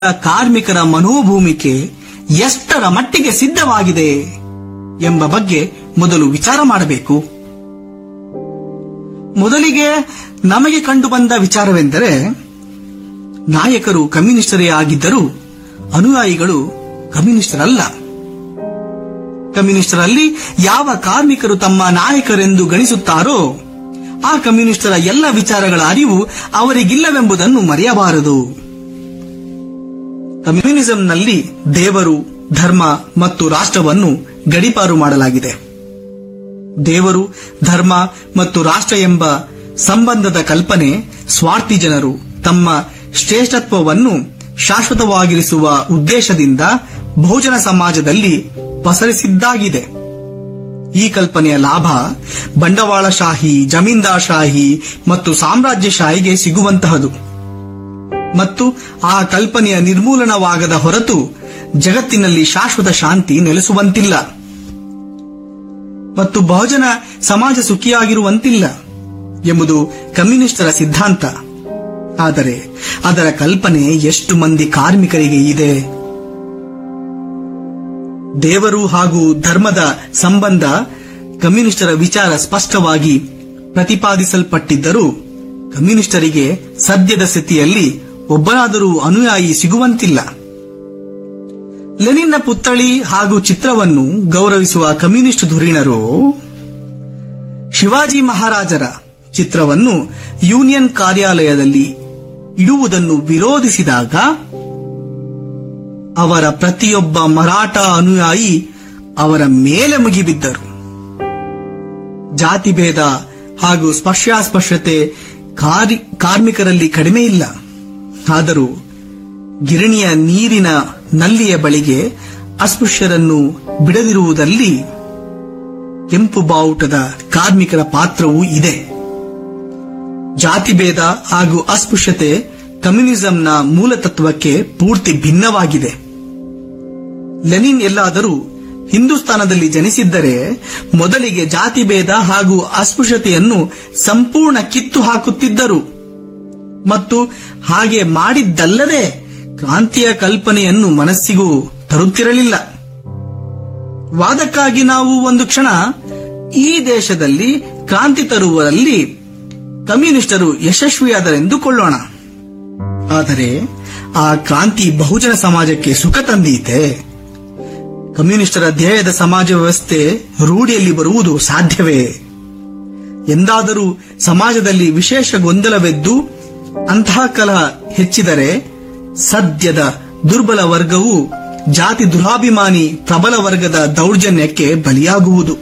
ಕಾರ್ಮಿಕರ ಮನೋಭೂಮಿಕೆ ಎಷ್ಟರ ಮಟ್ಟಿಗೆ ಸಿದ್ಧವಾಗಿದೆ ಎಂಬ ಬಗ್ಗೆ ಮೊದಲು ವಿಚಾರ ಮಾಡಬೇಕು ಮೊದಲಿಗೆ ನಮಗೆ ಕಂಡುಬಂದ ವಿಚಾರವೆಂದರೆ ನಾಯಕರು ಕಮ್ಯುನಿಸ್ಟರೇ ಆಗಿದ್ದರೂ ಅನುಯಾಯಿಗಳು ಕಮ್ಯುನಿಸ್ಟರಲ್ಲ ಕಮ್ಯುನಿಸ್ಟರಲ್ಲಿ ಯಾವ ಕಾರ್ಮಿಕರು ತಮ್ಮ ನಾಯಕರೆಂದು ಗಣಿಸುತ್ತಾರೋ ಆ ಕಮ್ಯುನಿಸ್ಟರ ಎಲ್ಲ ವಿಚಾರಗಳ ಅರಿವು ಅವರಿಗಿಲ್ಲವೆಂಬುದನ್ನು ಮರೆಯಬಾರದು ಕಮ್ಯುನಿಸಂನಲ್ಲಿ ದೇವರು ಧರ್ಮ ಮತ್ತು ರಾಷ್ಟ್ರವನ್ನು ಗಡಿಪಾರು ಮಾಡಲಾಗಿದೆ ದೇವರು ಧರ್ಮ ಮತ್ತು ರಾಷ್ಟ್ರ ಎಂಬ ಸಂಬಂಧದ ಕಲ್ಪನೆ ಸ್ವಾರ್ಥಿ ಜನರು ತಮ್ಮ ಶ್ರೇಷ್ಠತ್ವವನ್ನು ಶಾಶ್ವತವಾಗಿರಿಸುವ ಉದ್ದೇಶದಿಂದ ಬಹುಜನ ಸಮಾಜದಲ್ಲಿ ಪಸರಿಸಿದ್ದಾಗಿದೆ ಈ ಕಲ್ಪನೆಯ ಲಾಭ ಬಂಡವಾಳಶಾಹಿ ಜಮೀನ್ದಾರ್ಶಾಹಿ ಮತ್ತು ಸಾಮ್ರಾಜ್ಯಶಾಹಿಗೆ ಸಿಗುವಂತಹದು ಮತ್ತು ಆ ಕಲ್ಪನೆಯ ನಿರ್ಮೂಲನವಾಗದ ಹೊರತು ಜಗತ್ತಿನಲ್ಲಿ ಶಾಶ್ವತ ಶಾಂತಿ ನೆಲೆಸುವಂತಿಲ್ಲ ಮತ್ತು ಬಹುಜನ ಸಮಾಜ ಸುಖಿಯಾಗಿರುವಂತಿಲ್ಲ ಎಂಬುದು ಕಮ್ಯುನಿಸ್ಟರ ಸಿದ್ಧಾಂತ ಆದರೆ ಅದರ ಕಲ್ಪನೆ ಎಷ್ಟು ಮಂದಿ ಕಾರ್ಮಿಕರಿಗೆ ಇದೆ ದೇವರು ಹಾಗೂ ಧರ್ಮದ ಸಂಬಂಧ ಕಮ್ಯುನಿಸ್ಟರ ವಿಚಾರ ಸ್ಪಷ್ಟವಾಗಿ ಪ್ರತಿಪಾದಿಸಲ್ಪಟ್ಟಿದ್ದರೂ ಕಮ್ಯುನಿಸ್ಟರಿಗೆ ಸದ್ಯದ ಸ್ಥಿತಿಯಲ್ಲಿ ಒಬ್ಬನಾದರೂ ಅನುಯಾಯಿ ಸಿಗುವಂತಿಲ್ಲ ಲೆನಿನ್ನ ಪುತ್ಥಳಿ ಹಾಗೂ ಚಿತ್ರವನ್ನು ಗೌರವಿಸುವ ಕಮ್ಯುನಿಸ್ಟ್ ಧುರೀಣರು ಶಿವಾಜಿ ಮಹಾರಾಜರ ಚಿತ್ರವನ್ನು ಯೂನಿಯನ್ ಕಾರ್ಯಾಲಯದಲ್ಲಿ ಇಡುವುದನ್ನು ವಿರೋಧಿಸಿದಾಗ ಅವರ ಪ್ರತಿಯೊಬ್ಬ ಮರಾಠ ಅನುಯಾಯಿ ಅವರ ಮೇಲೆ ಮುಗಿಬಿದ್ದರು ಜಾತಿ ಭೇದ ಹಾಗೂ ಸ್ಪರ್ಶಾಸ್ಪರ್ಶತೆ ಕಾರ್ಿ- ಕಾರ್ಮಿಕರಲ್ಲಿ ಕಡಿಮೆ ಇಲ್ಲ ಆದರೂ ಗಿರಣಿಯ ನೀರಿನ ನಲ್ಲಿಯ ಬಳಿಗೆ ಅಸ್ಪೃಶ್ಯರನ್ನು ಬಿಡದಿರುವುದಲ್ಲಿ ಕೆಂಪು ಬಾವುಟದ ಕಾರ್ಮಿಕರ ಪಾತ್ರವೂ ಇದೆ ಜಾತಿ ಭೇದ ಹಾಗೂ ಅಸ್ಪೃಶ್ಯತೆ ಕಮ್ಯುನಿಸಂನ ಮೂಲತತ್ವಕ್ಕೆ ಪೂರ್ತಿ ಭಿನ್ನವಾಗಿದೆ ಲೆನಿನ್ ಎಲ್ಲಾದರೂ ಹಿಂದೂಸ್ತಾನದಲ್ಲಿ ಜನಿಸಿದ್ದರೆ ಮೊದಲಿಗೆ ಜಾತಿ ಭೇದ ಹಾಗೂ ಅಸ್ಪೃಶ್ಯತೆಯನ್ನು ಸಂಪೂರ್ಣ ಕಿತ್ತು ಹಾಕುತ್ತಿದ್ದರು ಮತ್ತು ಹಾಗೆ ಮಾಡಿದ್ದಲ್ಲದೆ ಕ್ರಾಂತಿಯ ಕಲ್ಪನೆಯನ್ನು ಮನಸ್ಸಿಗೂ ತರುತ್ತಿರಲಿಲ್ಲ ವಾದಕ್ಕಾಗಿ ನಾವು ಒಂದು ಕ್ಷಣ ಈ ದೇಶದಲ್ಲಿ ಕ್ರಾಂತಿ ತರುವಲ್ಲಿ ಕಮ್ಯುನಿಸ್ಟರು ಯಶಸ್ವಿಯಾದರೆಂದುಕೊಳ್ಳೋಣ ಆದರೆ ಆ ಕ್ರಾಂತಿ ಬಹುಜನ ಸಮಾಜಕ್ಕೆ ಸುಖ ತಂದೀತೆ ಕಮ್ಯುನಿಸ್ಟರ ಧ್ಯೇಯದ ಸಮಾಜ ವ್ಯವಸ್ಥೆ ರೂಢಿಯಲ್ಲಿ ಬರುವುದು ಸಾಧ್ಯವೇ ಎಂದಾದರೂ ಸಮಾಜದಲ್ಲಿ ವಿಶೇಷ ಗೊಂದಲವೆದ್ದು ಅಂತಹ ಕಲಹ ಹೆಚ್ಚಿದರೆ ಸದ್ಯದ ದುರ್ಬಲ ವರ್ಗವು ಜಾತಿ ದುರಾಭಿಮಾನಿ ಪ್ರಬಲ ವರ್ಗದ ದೌರ್ಜನ್ಯಕ್ಕೆ ಬಲಿಯಾಗುವುದು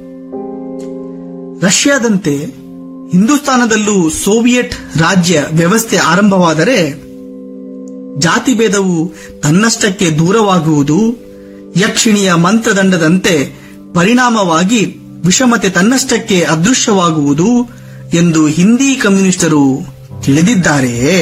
ರಷ್ಯಾದಂತೆ ಹಿಂದೂಸ್ತಾನದಲ್ಲೂ ಸೋವಿಯೆಟ್ ರಾಜ್ಯ ವ್ಯವಸ್ಥೆ ಆರಂಭವಾದರೆ ಜಾತಿ ಭೇದವು ತನ್ನಷ್ಟಕ್ಕೆ ದೂರವಾಗುವುದು ಯಕ್ಷಿಣಿಯ ಮಂತ್ರದಂಡದಂತೆ ಪರಿಣಾಮವಾಗಿ ವಿಷಮತೆ ತನ್ನಷ್ಟಕ್ಕೆ ಅದೃಶ್ಯವಾಗುವುದು ಎಂದು ಹಿಂದಿ ಕಮ್ಯುನಿಸ್ಟರು ತಿಳಿದಿದ್ದಾರೆಯೇ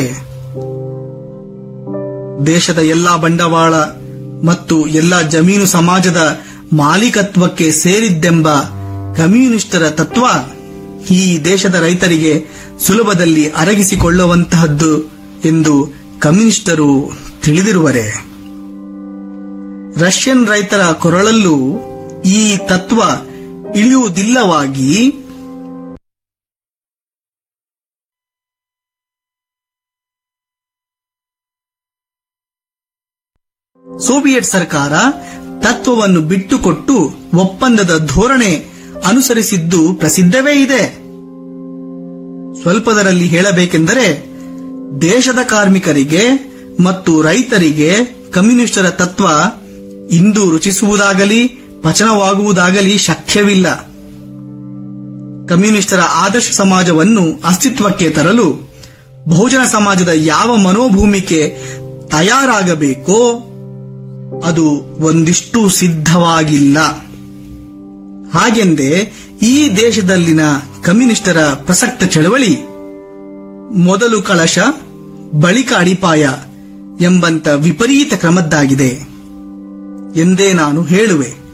ದೇಶದ ಎಲ್ಲಾ ಬಂಡವಾಳ ಮತ್ತು ಎಲ್ಲಾ ಜಮೀನು ಸಮಾಜದ ಮಾಲೀಕತ್ವಕ್ಕೆ ಸೇರಿದ್ದೆಂಬ ಕಮ್ಯುನಿಸ್ಟರ ತತ್ವ ಈ ದೇಶದ ರೈತರಿಗೆ ಸುಲಭದಲ್ಲಿ ಅರಗಿಸಿಕೊಳ್ಳುವಂತಹದ್ದು ಎಂದು ಕಮ್ಯುನಿಸ್ಟರು ತಿಳಿದಿರುವರೆ ರಷ್ಯನ್ ರೈತರ ಕೊರಳಲ್ಲೂ ಈ ತತ್ವ ಇಳಿಯುವುದಿಲ್ಲವಾಗಿ ಸೋವಿಯತ್ ಸರ್ಕಾರ ತತ್ವವನ್ನು ಬಿಟ್ಟುಕೊಟ್ಟು ಒಪ್ಪಂದದ ಧೋರಣೆ ಅನುಸರಿಸಿದ್ದು ಪ್ರಸಿದ್ಧವೇ ಇದೆ ಸ್ವಲ್ಪದರಲ್ಲಿ ಹೇಳಬೇಕೆಂದರೆ ದೇಶದ ಕಾರ್ಮಿಕರಿಗೆ ಮತ್ತು ರೈತರಿಗೆ ಕಮ್ಯುನಿಸ್ಟರ ತತ್ವ ಇಂದು ರುಚಿಸುವುದಾಗಲಿ ಪಚನವಾಗುವುದಾಗಲಿ ಶಕ್ಯವಿಲ್ಲ ಕಮ್ಯುನಿಸ್ಟರ ಆದರ್ಶ ಸಮಾಜವನ್ನು ಅಸ್ತಿತ್ವಕ್ಕೆ ತರಲು ಬಹುಜನ ಸಮಾಜದ ಯಾವ ಮನೋಭೂಮಿಕೆ ತಯಾರಾಗಬೇಕೋ ಅದು ಒಂದಿಷ್ಟು ಸಿದ್ಧವಾಗಿಲ್ಲ ಹಾಗೆಂದೇ ಈ ದೇಶದಲ್ಲಿನ ಕಮ್ಯುನಿಸ್ಟರ ಪ್ರಸಕ್ತ ಚಳವಳಿ ಮೊದಲು ಕಳಶ ಬಳಿಕ ಅಡಿಪಾಯ ಎಂಬಂತ ವಿಪರೀತ ಕ್ರಮದ್ದಾಗಿದೆ ಎಂದೇ ನಾನು ಹೇಳುವೆ